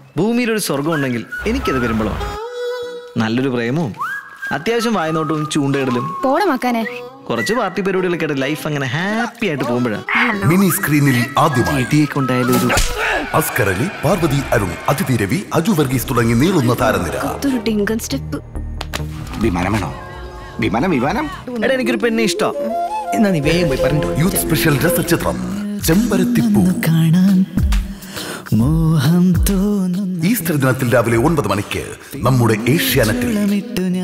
ഭൂമിയിലൊരു സ്വർഗം ഉണ്ടെങ്കിൽ എനിക്കത് വരുമ്പോഴാണ് നല്ലൊരു പ്രേമവും അത്യാവശ്യം വായനോട്ടവും ചൂണ്ടയിടലും പോടെ മക്കാനെ കുറച്ച് പാർട്ടി പരിപാടികളൊക്കെ ആയിട്ട് ലൈഫ് അങ്ങനെ ഹാപ്പി ആയിട്ട് പോകുമ്പോഴാണ് മിനി സ്ക്രീനിൽ ആദ്യമായി ഇടിയൊക്കെ ഉണ്ടായാലും ഒരു അസ്കർ അലി പാർവതി അരുൺ അതിഥി രവി അജു വർഗീസ് തുടങ്ങി നീളുന്ന താരനിര ഒരു ഡിങ്കൻ സ്റ്റെപ്പ് വിമാനം വേണോ വിമാനം വിമാനം എടാ എനിക്കൊരു പെണ്ണെ ഇഷ്ടം എന്നാ നീ വേഗം പോയി പറഞ്ഞു യൂത്ത് സ്പെഷ്യൽ രസചിത്രം ചെമ്പരത്തിപ്പൂ കാണാൻ മോഹം തോന്നുന്നു ഈസ്റ്റർ ദിനത്തിൽ രാവിലെ ഒൻപത് മണിക്ക് നമ്മുടെ ഏഷ്യാനെറ്റിൽ വിട്ടു